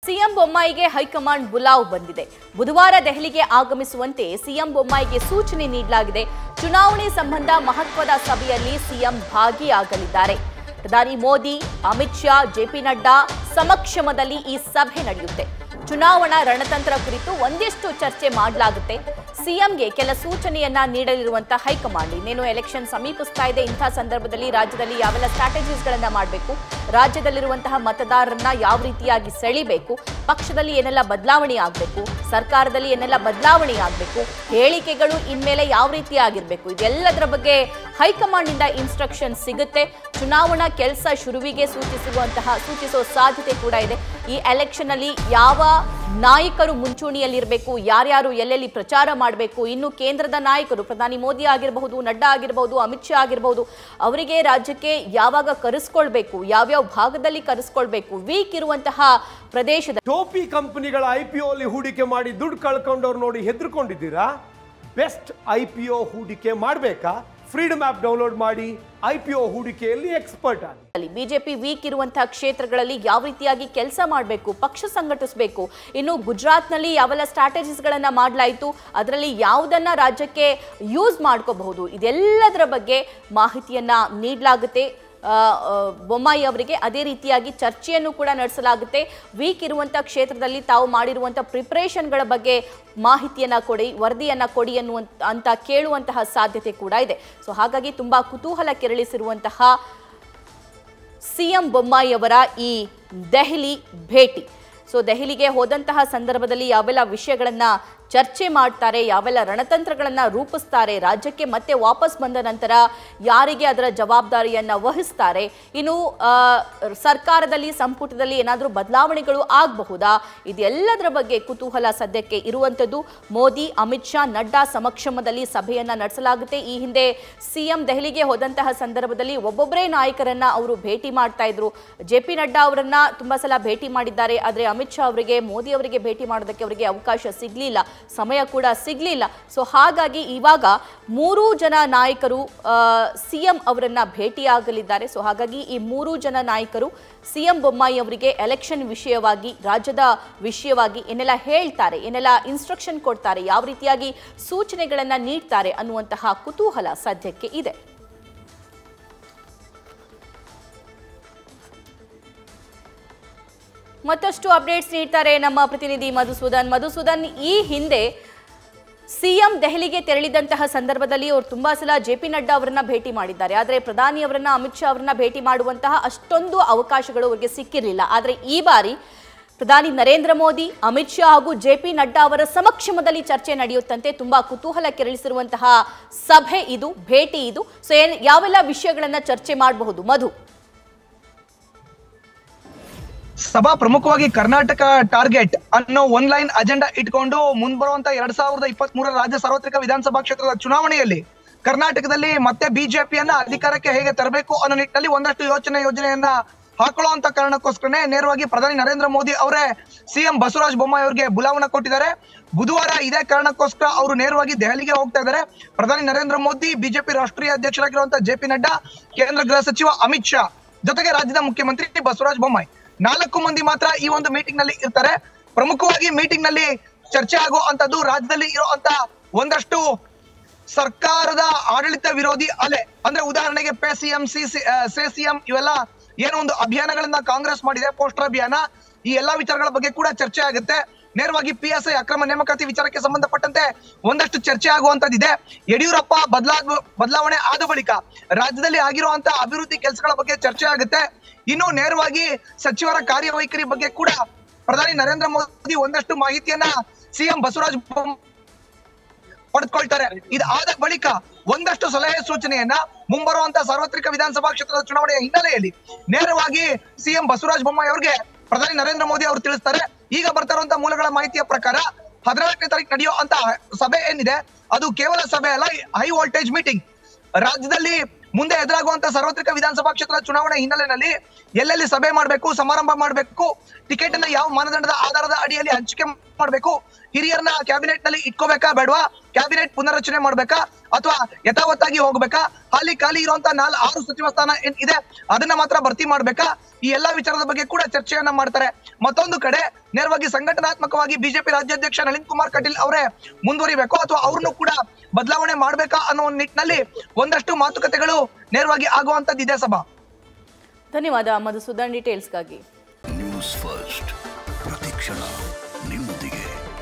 CM ಬೊಮ್ಮಾಯಿಗೆ high command ಬುಲಾವ್ ಬಂದಿದೆ ಬುಧವಾರ ದೆಹಲಿಗೆ ಆಗಮಿಸುವಂತೆ ಸಿಎಂ ಬೊಮ್ಮಾಯಿಗೆ ಸೂಚನೆ ನೀಡಲಾಗಿದೆ ಚುನಾವಣೆ ಸಂಬಂಧ ಮಹತ್ವದ ಸಭೆಯಲ್ಲಿ ಸಿಎಂ ಭಾಗಿಯಾಗಲಿದ್ದಾರೆ ಪ್ರಧಾನಿ ಮೋದಿ ಅಮಿತ್ ಶಾ ಜೆಪಿ ನಡ್ಡಾ ಸಮಕ್ಷಮದಲ್ಲಿ ಈ ಸಭೆ ನಡೆಯುತ್ತೆ ಚುನಾವಣಾ ರಣತಂತ್ರ ಕುರಿತು ಒಂದಿಷ್ಟು ಚರ್ಚೆ ಮಾಡಲಾಗುತ್ತೆ ಸಿಎಂಗೆ ಕೆಲ ಸೂಚನೆಯನ್ನ ನೀಡಲಿರುವಂತಹ ಹೈಕಮಾಂಡ್ ಇನ್ನೇನು ಎಲೆಕ್ಷನ್ ಸಮೀಪಿಸ್ತಾ ಇದೆ ಇಂಥ ಸಂದರ್ಭದಲ್ಲಿ ರಾಜ್ಯದಲ್ಲಿ ಯಾವೆಲ್ಲ ಸ್ಟ್ರಾಟಜೀಸ್ಗಳನ್ನ ಮಾಡಬೇಕು ರಾಜ್ಯದಲ್ಲಿರುವಂತಹ ಮತದಾರರನ್ನ ಯಾವ ರೀತಿಯಾಗಿ ಸೆಳಿಬೇಕು ಪಕ್ಷದಲ್ಲಿ ಏನೆಲ್ಲ ಬದಲಾವಣೆ ಆಗಬೇಕು ಸರ್ಕಾರದಲ್ಲಿ ಏನೆಲ್ಲ ಬದಲಾವಣೆ ಆಗಬೇಕು ಹೇಳಿಕೆಗಳು ಇನ್ಮೇಲೆ ಯಾವ ರೀತಿ ಆಗಿರಬೇಕು ಇದೆಲ್ಲದರ ಬಗ್ಗೆ ಹೈಕಮಾಂಡ್ನಿಂದ ಇನ್ಸ್ಟ್ರಕ್ಷನ್ ಸಿಗುತ್ತೆ ಚುನಾವಣಾ ಕೆಲಸ ಶುರುವಿಗೆ ಸೂಚಿಸುವಂತಹ ಸೂಚಿಸುವ ಸಾಧ್ಯತೆ ಕೂಡ ಇದೆ ಈ ಎಲೆಕ್ಷನ್ ಅಲ್ಲಿ ಯಾವ ನಾಯಕರು ಮುಂಚೂಣಿಯಲ್ಲಿರಬೇಕು ಯಾರ್ಯಾರು ಎಲ್ಲೆಲ್ಲಿ ಪ್ರಚಾರ ಮಾಡಬೇಕು ಇನ್ನು ಕೇಂದ್ರದ ನಾಯಕರು ಪ್ರಧಾನಿ ಮೋದಿ ಆಗಿರಬಹುದು ನಡ್ಡಾ ಆಗಿರಬಹುದು ಅಮಿತ್ ಶಾ ಆಗಿರಬಹುದು ಅವರಿಗೆ ರಾಜ್ಯಕ್ಕೆ ಯಾವಾಗ ಕರೆಸ್ಕೊಳ್ಬೇಕು ಯಾವ್ಯಾವ ಭಾಗದಲ್ಲಿ ಕರೆಸ್ಕೊಳ್ಬೇಕು ವೀಕ್ ಇರುವಂತಹ ಪ್ರದೇಶದ ಟೋಪಿ ಕಂಪನಿಗಳ ಐ ಪಿ ಅಲ್ಲಿ ಹೂಡಿಕೆ ಮಾಡಿ ದುಡ್ಡು ಕಳ್ಕೊಂಡವ್ರು ನೋಡಿ ಹೆದರ್ಕೊಂಡಿದ್ದೀರಾ ಬೆಸ್ಟ್ ಐ ಪಿ ಒ ಹೂಡಿಕೆ ಮಾಡಬೇಕಾ ಫ್ರೀಡಮ್ ಆ್ಯಪ್ ಡೌನ್ಲೋಡ್ ಮಾಡಿ ಐ ಪಿ ಒ ಹೂಡಿಕೆಯಲ್ಲಿ ಎಕ್ಸ್ಪರ್ಟ್ ಆಗಿ ಅಲ್ಲಿ ಬಿಜೆಪಿ ವೀಕ್ ಇರುವಂತಹ ಕ್ಷೇತ್ರಗಳಲ್ಲಿ ಯಾವ ರೀತಿಯಾಗಿ ಕೆಲಸ ಮಾಡಬೇಕು ಪಕ್ಷ ಸಂಘಟಿಸಬೇಕು ಇನ್ನು ಗುಜರಾತ್ನಲ್ಲಿ ಯಾವೆಲ್ಲ ಸ್ಟ್ರಾಟಜೀಸ್ಗಳನ್ನ ಮಾಡಲಾಯಿತು ಅದರಲ್ಲಿ ಯಾವುದನ್ನ ರಾಜ್ಯಕ್ಕೆ ಯೂಸ್ ಮಾಡ್ಕೋಬಹುದು ಇದೆಲ್ಲದರ ಬಗ್ಗೆ ಮಾಹಿತಿಯನ್ನ ನೀಡಲಾಗುತ್ತೆ ಆ, ಆ, ಬೊಮ್ಮಾಯಿ ಅವರಿಗೆ ಅದೇ ರೀತಿಯಾಗಿ ಚರ್ಚೆಯನ್ನು ಕೂಡ ನಡೆಸಲಾಗುತ್ತೆ ವೀಕ್ ಇರುವಂಥ ಕ್ಷೇತ್ರದಲ್ಲಿ ತಾವು ಮಾಡಿರುವಂಥ ಪ್ರಿಪ್ರೇಷನ್ಗಳ ಬಗ್ಗೆ ಮಾಹಿತಿಯನ್ನ ಕೊಡಿ ವರದಿಯನ್ನ ಕೊಡಿ ಅನ್ನುವಂತ ಅಂತ ಕೇಳುವಂತಹ ಸಾಧ್ಯತೆ ಕೂಡ ಇದೆ ಸೊ ಹಾಗಾಗಿ ತುಂಬಾ ಕುತೂಹಲ ಕೆರಳಿಸಿರುವಂತಹ ಸಿಎಂ ಬೊಮ್ಮಾಯಿ ಅವರ ಈ ದೆಹಲಿ ಭೇಟಿ ಸೊ ದೆಹಲಿಗೆ ಹೋದಂತಹ ಸಂದರ್ಭದಲ್ಲಿ ಯಾವೆಲ್ಲ ವಿಷಯಗಳನ್ನ ಚರ್ಚೆ ಮಾಡ್ತಾರೆ ಯಾವೆಲ್ಲ ರಣತಂತ್ರಗಳನ್ನ ರೂಪಿಸ್ತಾರೆ ರಾಜ್ಯಕ್ಕೆ ಮತ್ತೆ ವಾಪಸ್ ಬಂದ ನಂತರ ಯಾರಿಗೆ ಅದರ ಜವಾಬ್ದಾರಿಯನ್ನ ವಹಿಸ್ತಾರೆ ಇನ್ನು ಆ, ಸರ್ಕಾರದಲ್ಲಿ ಸಂಪುಟದಲ್ಲಿ ಏನಾದರೂ ಬದಲಾವಣೆಗಳು ಆಗಬಹುದಾ ಇದೆಲ್ಲದರ ಬಗ್ಗೆ ಕುತೂಹಲ ಸದ್ಯಕ್ಕೆ ಇರುವಂಥದ್ದು ಮೋದಿ ಅಮಿತ್ ಶಾ ನಡ್ಡಾ ಸಮಕ್ಷಮದಲ್ಲಿ ಸಭೆಯನ್ನ ನಡೆಸಲಾಗುತ್ತೆ ಈ ಹಿಂದೆ ಸಿಎಂ ದೆಹಲಿಗೆ ಹೋದಂತಹ ಸಂದರ್ಭದಲ್ಲಿ ಒಬ್ಬೊಬ್ಬರೇ ನಾಯಕರನ್ನ ಅವರು ಭೇಟಿ ಮಾಡ್ತಾ ಇದ್ರು ಜೆ ಪಿ ನಡ್ಡಾ ಅವರನ್ನ ತುಂಬಾ ಸಲ ಭೇಟಿ ಮಾಡಿದ್ದಾರೆ ಆದರೆ ಅಮಿತ್ ಶಾ ಅವರಿಗೆ ಮೋದಿ ಅವರಿಗೆ ಭೇಟಿ ಮಾಡೋದಕ್ಕೆ ಅವರಿಗೆ ಅವಕಾಶ ಸಿಗ್ಲಿಲ್ಲ ಸಮಯ ಕೂಡ ಸಿಗ್ಲಿಲ್ಲ ಸೊ ಹಾಗಾಗಿ ಇವಾಗ ಮೂರೂ ಜನ ನಾಯಕರು ಸಿಎಂ ಅವರನ್ನ ಭೇಟಿಯಾಗಲಿದ್ದಾರೆ ಸೊ ಹಾಗಾಗಿ ಈ ಮೂರೂ ಜನ ನಾಯಕರು ಸಿಎಂ ಬೊಮ್ಮಾಯಿ ಅವರಿಗೆ ಎಲೆಕ್ಷನ್ ವಿಷಯವಾಗಿ ರಾಜ್ಯದ ವಿಷಯವಾಗಿ ಏನೆಲ್ಲ ಹೇಳ್ತಾರೆ ಏನೆಲ್ಲ ಇನ್ಸ್ಟ್ರಕ್ಷನ್ ಕೊಡ್ತಾರೆ ಯಾವ ರೀತಿಯಾಗಿ ಸೂಚನೆಗಳನ್ನ ನೀಡ್ತಾರೆ ಅನ್ನುವಂತಹ ಕುತೂಹಲ ಸದ್ಯಕ್ಕೆ ಇದೆ ಮತ್ತಷ್ಟು ಅಪ್ಡೇಟ್ಸ್ ನೀಡ್ತಾರೆ ನಮ್ಮ ಪ್ರತಿನಿಧಿ ಮಧುಸೂದನ್ ಮಧುಸೂದನ್ ಈ ಹಿಂದೆ ಸಿಎಂ ದೆಹಲಿಗೆ ತೆರಳಿದಂತಹ ಸಂದರ್ಭದಲ್ಲಿ ಅವರು ತುಂಬಾ ಸಲ ಜೆ ಪಿ ನಡ್ಡಾ ಅವರನ್ನ ಭೇಟಿ ಮಾಡಿದ್ದಾರೆ ಆದರೆ ಪ್ರಧಾನಿ ಅವರನ್ನ ಅಮಿತ್ ಶಾ ಅವರನ್ನ ಭೇಟಿ ಮಾಡುವಂತಹ ಅಷ್ಟೊಂದು ಅವಕಾಶಗಳು ಅವರಿಗೆ ಸಿಕ್ಕಿರಲಿಲ್ಲ ಆದರೆ ಈ ಬಾರಿ ಪ್ರಧಾನಿ ನರೇಂದ್ರ ಮೋದಿ ಅಮಿತ್ ಶಾ ಹಾಗೂ ಜೆ ಪಿ ನಡ್ಡಾ ಅವರ ಸಮಕ್ಷಮದಲ್ಲಿ ಚರ್ಚೆ ನಡೆಯುತ್ತಂತೆ ತುಂಬಾ ಕುತೂಹಲ ಕೆರಳಿಸಿರುವಂತಹ ಸಭೆ ಇದು ಭೇಟಿ ಇದು ಸೊ ಏನ್ ಯಾವೆಲ್ಲ ವಿಷಯಗಳನ್ನ ಚರ್ಚೆ ಮಾಡಬಹುದು ಮಧು ಸಭಾ ಪ್ರಮುಖವಾಗಿ ಕರ್ನಾಟಕ ಟಾರ್ಗೆಟ್ ಅನ್ನೋ ಒನ್ ಲೈನ್ ಅಜೆಂಡಾ ಇಟ್ಕೊಂಡು ಮುಂದ್ ಬರುವಂತ ಎರಡ್ ಸಾವಿರದ ಇಪ್ಪತ್ತ್ ಮೂರರ ರಾಜ್ಯ ಸಾರ್ವತ್ರಿಕ ವಿಧಾನಸಭಾ ಕ್ಷೇತ್ರದ ಚುನಾವಣೆಯಲ್ಲಿ ಕರ್ನಾಟಕದಲ್ಲಿ ಮತ್ತೆ ಬಿಜೆಪಿಯನ್ನ ಅಧಿಕಾರಕ್ಕೆ ಹೇಗೆ ತರಬೇಕು ಅನ್ನೋ ನಿಟ್ಟಿನಲ್ಲಿ ಒಂದಷ್ಟು ಯೋಚನೆ ಯೋಜನೆಯನ್ನ ಹಾಕೊಳ್ಳುವಂತ ಕಾರಣಕ್ಕೋಸ್ಕರನೇ ನೇರವಾಗಿ ಪ್ರಧಾನಿ ನರೇಂದ್ರ ಮೋದಿ ಅವರೇ ಸಿಎಂ ಬಸವರಾಜ ಬೊಮ್ಮಾಯಿ ಅವರಿಗೆ ಬುಲಾವಣೆ ಕೊಟ್ಟಿದ್ದಾರೆ ಬುಧವಾರ ಇದೇ ಕಾರಣಕ್ಕೋಸ್ಕರ ಅವರು ನೇರವಾಗಿ ದೆಹಲಿಗೆ ಹೋಗ್ತಾ ಇದ್ದಾರೆ ಪ್ರಧಾನಿ ನರೇಂದ್ರ ಮೋದಿ ಬಿಜೆಪಿ ರಾಷ್ಟ್ರೀಯ ಅಧ್ಯಕ್ಷರಾಗಿರುವಂತಹ ಜೆ ಪಿ ನಡ್ಡಾ ಕೇಂದ್ರ ಗೃಹ ಸಚಿವ ಅಮಿತ್ ಶಾ ಜೊತೆಗೆ ರಾಜ್ಯದ ಮುಖ್ಯಮಂತ್ರಿ ಬಸವರಾಜ ಬೊಮ್ಮಾಯಿ ನಾಲ್ಕು ಮಂದಿ ಮಾತ್ರ ಈ ಒಂದು ಮೀಟಿಂಗ್ ನಲ್ಲಿ ಇರ್ತಾರೆ ಪ್ರಮುಖವಾಗಿ ಮೀಟಿಂಗ್ ನಲ್ಲಿ ಚರ್ಚೆ ಆಗುವಂತದ್ದು ರಾಜ್ಯದಲ್ಲಿ ಇರುವಂತ ಒಂದಷ್ಟು ಸರ್ಕಾರದ ಆಡಳಿತ ವಿರೋಧಿ ಅಲೆ ಅಂದ್ರೆ ಉದಾಹರಣೆಗೆ pay CM C say CM ಇವೆಲ್ಲ ಏನೋ ಒಂದು ಅಭಿಯಾನಗಳನ್ನ ಕಾಂಗ್ರೆಸ್ ಮಾಡಿದೆ ಪೋಸ್ಟರ್ ಅಭಿಯಾನ ಈ ಎಲ್ಲಾ ವಿಚಾರಗಳ ಬಗ್ಗೆ ಕೂಡ ಚರ್ಚೆ ಆಗುತ್ತೆ ನೇರವಾಗಿ ಪಿ ಎಸ್ ಐ ಅಕ್ರಮ ನೇಮಕಾತಿ ವಿಚಾರಕ್ಕೆ ಸಂಬಂಧಪಟ್ಟಂತೆ ಒಂದಷ್ಟು ಚರ್ಚೆ ಆಗುವಂತದ್ದಿದೆ ಯಡಿಯೂರಪ್ಪ ಬದಲಾಗ ಬದಲಾವಣೆ ಆದ ಬಳಿಕ ರಾಜ್ಯದಲ್ಲಿ ಆಗಿರುವಂತ ಅಭಿವೃದ್ಧಿ ಕೆಲಸಗಳ ಬಗ್ಗೆ ಚರ್ಚೆ ಆಗುತ್ತೆ ಇನ್ನು ನೇರವಾಗಿ ಸಚಿವರ ಕಾರ್ಯವೈಖರಿ ಬಗ್ಗೆ ಕೂಡ ಪ್ರಧಾನಿ ನರೇಂದ್ರ ಮೋದಿ ಒಂದಷ್ಟು ಮಾಹಿತಿಯನ್ನ ಸಿಎಂ ಬಸವರಾಜ ಬೊಮ್ಮಾಯಿ ಪಡೆದುಕೊಳ್ತಾರೆ ಇದಾದ ಬಳಿಕ ಒಂದಷ್ಟು ಸಲಹೆ ಸೂಚನೆಯನ್ನ ಮುಂಬರುವಂತ ಸಾರ್ವತ್ರಿಕ ವಿಧಾನಸಭಾ ಕ್ಷೇತ್ರದ ಚುನಾವಣೆಯ ಹಿನ್ನೆಲೆಯಲ್ಲಿ ನೇರವಾಗಿ ಸಿಎಂ ಬಸವರಾಜ ಬೊಮ್ಮಾಯಿ ಅವರಿಗೆ ಪ್ರಧಾನಿ ನರೇಂದ್ರ ಮೋದಿ ಅವರು ತಿಳಿಸ್ತಾರೆ ಈಗ ಬರ್ತಾ ಇರುವಂತ ಮೂಲಗಳ ಮಾಹಿತಿಯ ಪ್ರಕಾರ ಹದಿನಾಲ್ಕನೇ ತಾರೀಕು ನಡೆಯೋ ಅಂತ ಸಭೆ ಏನಿದೆ ಅದು ಕೇವಲ ಸಭೆ ಅಲ್ಲ ಹೈ ವೋಲ್ಟೇಜ್ ಮೀಟಿಂಗ್ ರಾಜ್ಯದಲ್ಲಿ ಮುಂದೆ ಎದುರಾಗುವಂತ ಸಾರ್ವತ್ರಿಕ ವಿಧಾನಸಭಾ ಕ್ಷೇತ್ರದ ಚುನಾವಣೆ ಹಿನ್ನೆಲೆಯಲ್ಲಿ ಎಲ್ಲೆಲ್ಲಿ ಸಭೆ ಮಾಡಬೇಕು ಸಮಾರಂಭ ಮಾಡಬೇಕು ಟಿಕೆಟ್ ಅನ್ನ ಯಾವ ಮಾನದಂಡದ ಆಧಾರದ ಅಡಿಯಲ್ಲಿ ಹಂಚಿಕೆ ಮಾಡ್ಬೇಕು ಹಿರಿಯರನ್ನ ಕ್ಯಾಬಿನೆಟ್ ನಲ್ಲಿ ಇಟ್ಕೋಬೇಕಾ ಬೇಡವಾ ಕ್ಯಾಬಿನೆಟ್ ಪುನರ್ರಚನೆ ಮಾಡ್ಬೇಕಾ ಅಥವಾ ಯಥಾವತ್ತಾಗಿ ಹೋಗ್ಬೇಕಾ ಹಾಲಿ ಖಾಲಿ ಇರುವಂತ ನಾಲ್ ಆರು ಸಚಿವ ಸ್ಥಾನ ಏನ್ ಇದೆ ಅದನ್ನ ಮಾತ್ರ ಭರ್ತಿ ಮಾಡ್ಬೇಕಾ ಈ ಎಲ್ಲಾ ವಿಚಾರದ ಬಗ್ಗೆ ಕೂಡ ಚರ್ಚೆಯನ್ನ ಮಾಡ್ತಾರೆ ಮತ್ತೊಂದು ಕಡೆ ನೇರವಾಗಿ ಸಂಘಟನಾತ್ಮಕವಾಗಿ ಬಿಜೆಪಿ ರಾಜ್ಯಾಧ್ಯಕ್ಷ ನಳಿನ್ ಕುಮಾರ್ ಕಟೀಲ್ ಅವರೇ ಮುಂದುವರಿಬೇಕು ಅಥವಾ ಅವ್ರನ್ನು ಕೂಡ ಬದಲಾವಣೆ ಮಾಡ್ಬೇಕಾ ಅನ್ನೋ ಒಂದ್ ನಿಟ್ಟಿನಲ್ಲಿ ಒಂದಷ್ಟು ಮಾತುಕತೆಗಳು ನೇರವಾಗಿ ಆಗುವಂತದ್ದಿದೆ ಸಭಾ ಧನ್ಯವಾದ ಮಧುಸೂದನ್ ಡೀಟೇಲ್ಸ್ಗಾಗಿ ನ್ಯೂಸ್ ಫಸ್ಟ್ ಪ್ರತಿಕ್ಷಣ ನಿಮ್ಮೊಂದಿಗೆ